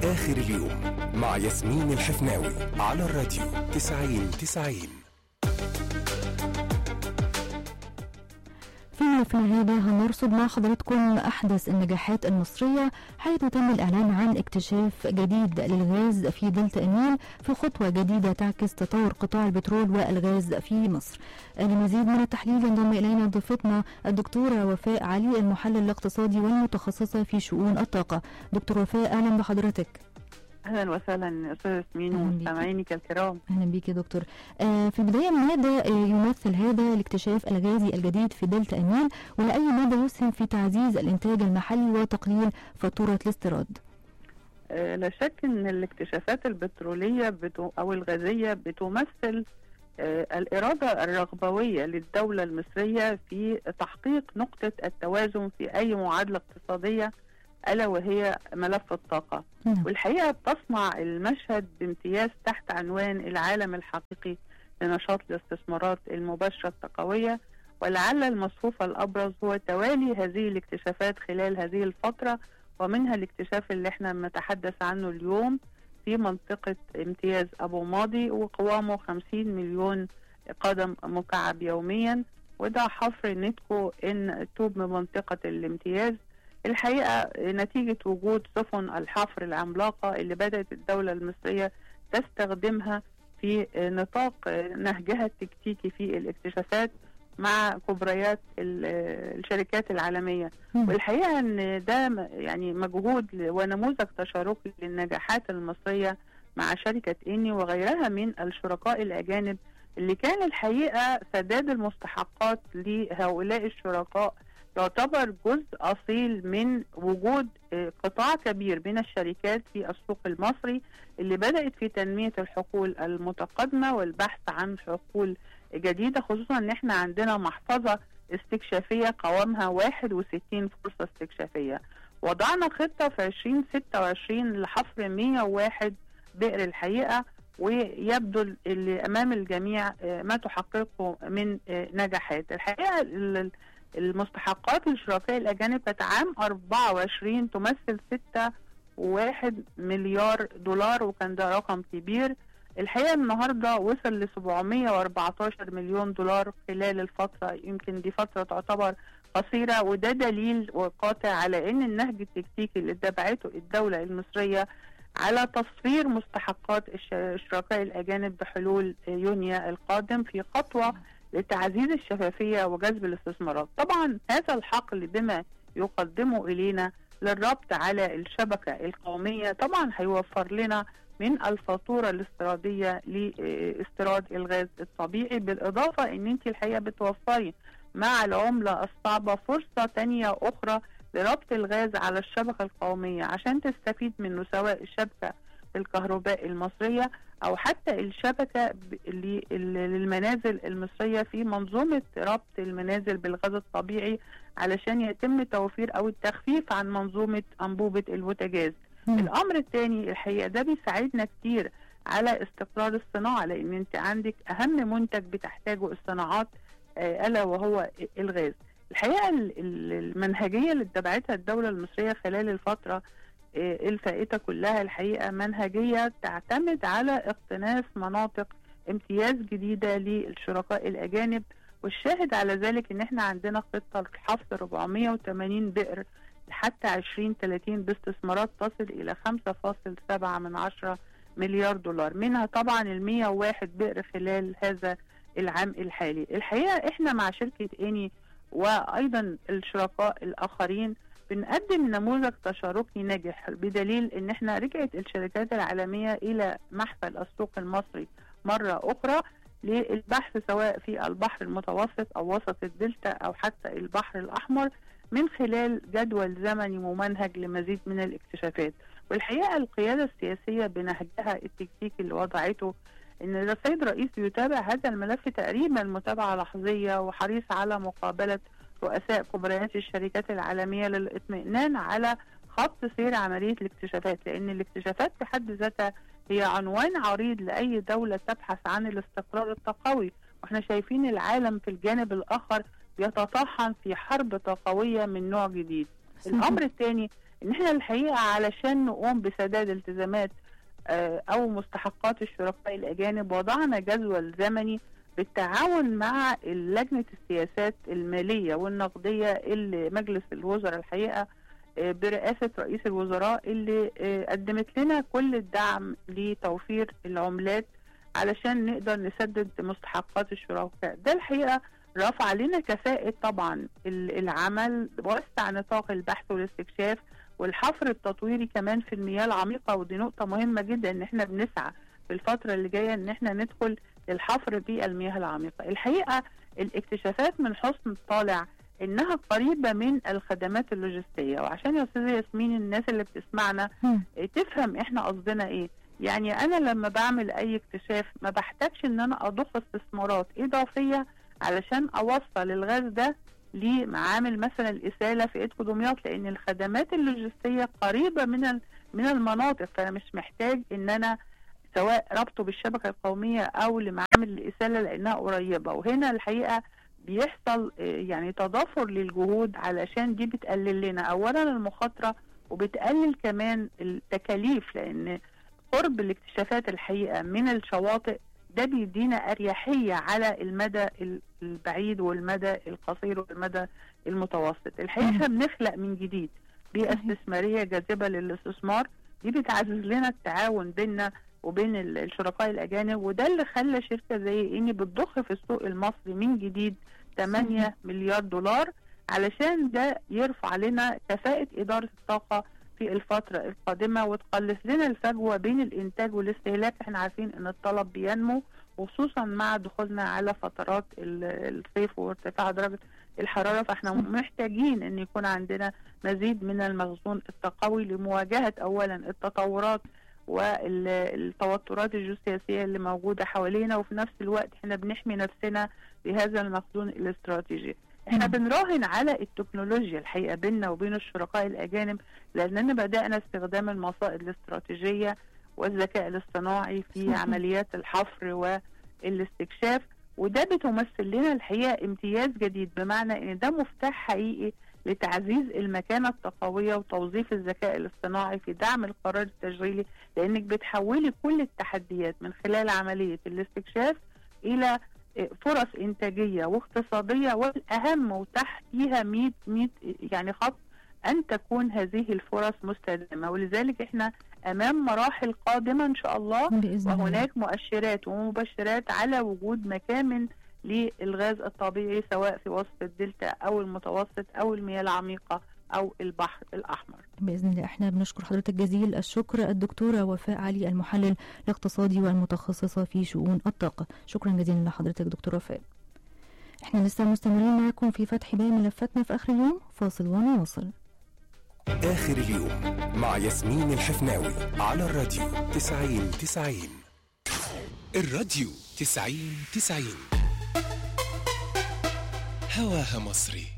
آخر اليوم مع ياسمين الحفناوي على الراديو 90 90 في ملف العيادة هنرصد مع حضراتكم أحدث النجاحات المصرية حيث تم الإعلان عن اكتشاف جديد للغاز في دلتا النيل في خطوة جديدة تعكس تطور قطاع البترول والغاز في مصر لمزيد من التحليل ينضم إلينا ضيفتنا الدكتورة وفاء علي المحلل الاقتصادي والمتخصصة في شؤون الطاقة دكتور وفاء أهلا بحضرتك اهلا وسهلا استاذ ياسمين أهلاً بيكي. ومستمعينك الكرام اهلا بيك يا دكتور آه في البدايه ماذا آه، يمثل هذا الاكتشاف الغازي الجديد في دلتا النيل ولاي مدى يسهم في تعزيز الانتاج المحلي وتقليل فاتوره الاستيراد آه، لا شك ان الاكتشافات البتروليه بتو او الغازيه بتمثل آه، الاراده الرغبويه للدوله المصريه في تحقيق نقطه التوازن في اي معادله اقتصاديه الا وهي ملف الطاقه نعم. والحقيقه بتصنع المشهد بامتياز تحت عنوان العالم الحقيقي لنشاط الاستثمارات المباشره التقويه ولعل المصفوف الابرز هو توالي هذه الاكتشافات خلال هذه الفتره ومنها الاكتشاف اللي احنا بنتحدث عنه اليوم في منطقه امتياز ابو ماضي وقوامه 50 مليون قدم مكعب يوميا وده حفر نتكو ان توب من منطقه الامتياز الحقيقه نتيجه وجود سفن الحفر العملاقه اللي بدات الدوله المصريه تستخدمها في نطاق نهجها التكتيكي في الاكتشافات مع كبريات ال- الشركات العالميه مم. والحقيقه ان ده م- يعني مجهود ل- ونموذج تشاركي للنجاحات المصريه مع شركه اني وغيرها من الشركاء الاجانب اللي كان الحقيقه سداد المستحقات لهؤلاء الشركاء يعتبر جزء اصيل من وجود آه، قطاع كبير من الشركات في السوق المصري اللي بدات في تنميه الحقول المتقدمه والبحث عن حقول جديده خصوصا ان احنا عندنا محفظه استكشافيه قوامها 61 فرصه استكشافيه. وضعنا خطه في 2026 لحفر 101 بئر الحقيقه ويبدو اللي امام الجميع آه، ما تحققه من آه، نجاحات. الحقيقه ال- المستحقات للشركاء الاجانب كانت عام 24 تمثل 6.1 مليار دولار وكان ده رقم كبير الحقيقه النهارده وصل ل 714 مليون دولار خلال الفتره يمكن دي فتره تعتبر قصيره وده دليل وقاطع على ان النهج التكتيكي اللي اتبعته الدوله المصريه على تصفير مستحقات الش- الشركاء الاجانب بحلول يونيو القادم في خطوه لتعزيز الشفافيه وجذب الاستثمارات. طبعا هذا الحقل بما يقدمه الينا للربط على الشبكه القوميه طبعا هيوفر لنا من الفاتوره الاستيراديه لاستيراد الغاز الطبيعي بالاضافه ان انت الحقيقه بتوفري مع العمله الصعبه فرصه تانية اخرى لربط الغاز على الشبكه القوميه عشان تستفيد منه سواء الشبكه الكهرباء المصريه او حتى الشبكه ب- اللي- اللي- للمنازل المصريه في منظومه ربط المنازل بالغاز الطبيعي علشان يتم توفير او التخفيف عن منظومه انبوبه البوتاجاز. مم. الامر الثاني الحقيقه ده بيساعدنا كتير على استقرار الصناعه لان انت عندك اهم منتج بتحتاجه الصناعات آه، الا وهو الغاز. الحقيقه ال- ال- المنهجيه اللي اتبعتها الدوله المصريه خلال الفتره آه، الفائته كلها الحقيقه منهجيه تعتمد على اقتناص مناطق امتياز جديده للشركاء الاجانب والشاهد على ذلك ان احنا عندنا خطه لحفظ 480 بئر حتى 2030 باستثمارات تصل الى 5.7 من عشرة مليار دولار منها طبعا ال 101 بئر خلال هذا العام الحالي الحقيقه احنا مع شركه اني وايضا الشركاء الاخرين بنقدم نموذج تشاركي ناجح بدليل ان احنا رجعت الشركات العالميه الى محفل السوق المصري مره اخرى للبحث سواء في البحر المتوسط او وسط الدلتا او حتى البحر الاحمر من خلال جدول زمني ممنهج لمزيد من الاكتشافات والحقيقه القياده السياسيه بنهجها التكتيكي اللي وضعته ان السيد رئيس بيتابع هذا الملف تقريبا متابعه لحظيه وحريص على مقابله رؤساء كبريات الشركات العالميه للاطمئنان على خط سير عمليه الاكتشافات لان الاكتشافات في حد ذاتها هي عنوان عريض لاي دوله تبحث عن الاستقرار الطاقوي واحنا شايفين العالم في الجانب الاخر بيتطحن في حرب طاقويه من نوع جديد صحيح. الامر الثاني ان احنا الحقيقه علشان نقوم بسداد التزامات آه، او مستحقات الشركاء الاجانب وضعنا جدول زمني بالتعاون مع لجنه السياسات الماليه والنقديه اللي مجلس الوزراء الحقيقه آه، برئاسه رئيس الوزراء اللي آه، قدمت لنا كل الدعم لتوفير العملات علشان نقدر نسدد مستحقات الشركاء ده الحقيقه رفع لنا كفاءة طبعا ال- العمل وسع نطاق البحث والاستكشاف والحفر التطويري كمان في المياه العميقة ودي نقطة مهمة جدا ان احنا بنسعى في الفترة اللي جاية ان احنا ندخل للحفر بالمياه العميقة الحقيقة الاكتشافات من حسن الطالع انها قريبة من الخدمات اللوجستية وعشان يا استاذة ياسمين الناس اللي بتسمعنا مم. إيه، تفهم احنا قصدنا ايه يعني انا لما بعمل اي اكتشاف ما بحتاجش ان انا اضخ استثمارات اضافيه علشان اوصل الغاز ده لمعامل مثلا الاساله في ادكو دمياط لان الخدمات اللوجستيه قريبه من ال- من المناطق فانا مش محتاج ان انا سواء ربطه بالشبكه القوميه او لمعامل الاساله لانها قريبه وهنا الحقيقه بيحصل آه، يعني تضافر للجهود علشان دي بتقلل لنا اولا المخاطره وبتقلل كمان التكاليف لان قرب الاكتشافات الحقيقه من الشواطئ ده بيدينا اريحيه على المدى ال- البعيد والمدى القصير والمدى المتوسط الحقيقه مم. احنا بنخلق من جديد بيئه صحيح. استثماريه جاذبه للاستثمار دي بتعزز لنا التعاون بيننا وبين ال- الشركاء الاجانب وده اللي خلى شركه زي اني بتضخ في السوق المصري من جديد 8 صحيح. مليار دولار علشان ده يرفع لنا كفاءه اداره الطاقه في الفترة القادمة وتقلص لنا الفجوة بين الإنتاج والاستهلاك احنا عارفين إن الطلب بينمو وخصوصا مع دخولنا على فترات ال- الصيف وارتفاع درجة الحرارة فاحنا صح. محتاجين إن يكون عندنا مزيد من المخزون التقوي لمواجهة أولا التطورات والتوترات الجيوسياسية اللي موجودة حوالينا وفي نفس الوقت احنا بنحمي نفسنا بهذا المخزون الاستراتيجي احنا نعم. بنراهن على التكنولوجيا الحقيقة بيننا وبين الشركاء الأجانب لأننا بدأنا استخدام المصائد الاستراتيجية والذكاء الاصطناعي في صحيح. عمليات الحفر والاستكشاف وده بتمثل لنا الحقيقة امتياز جديد بمعنى ان ده مفتاح حقيقي لتعزيز المكانة التقوية وتوظيف الذكاء الاصطناعي في دعم القرار التشغيلي لانك بتحولي كل التحديات من خلال عملية الاستكشاف الى فرص انتاجيه واقتصاديه والاهم وتحتيها 100 100 يعني خط ان تكون هذه الفرص مستدامه ولذلك احنا امام مراحل قادمه ان شاء الله بإذن الله وهناك مؤشرات ومبشرات على وجود مكامن للغاز الطبيعي سواء في وسط الدلتا او المتوسط او المياه العميقه او البحر الاحمر بإذن الله احنا بنشكر حضرتك جزيل الشكر الدكتورة وفاء علي المحلل الاقتصادي والمتخصصة في شؤون الطاقة شكرا جزيلا لحضرتك دكتورة وفاء احنا لسه مستمرين معكم في فتح باقي ملفاتنا في آخر اليوم فاصل ونواصل آخر اليوم مع ياسمين الحفناوي على الراديو 90 90 الراديو 90 90 هواها مصري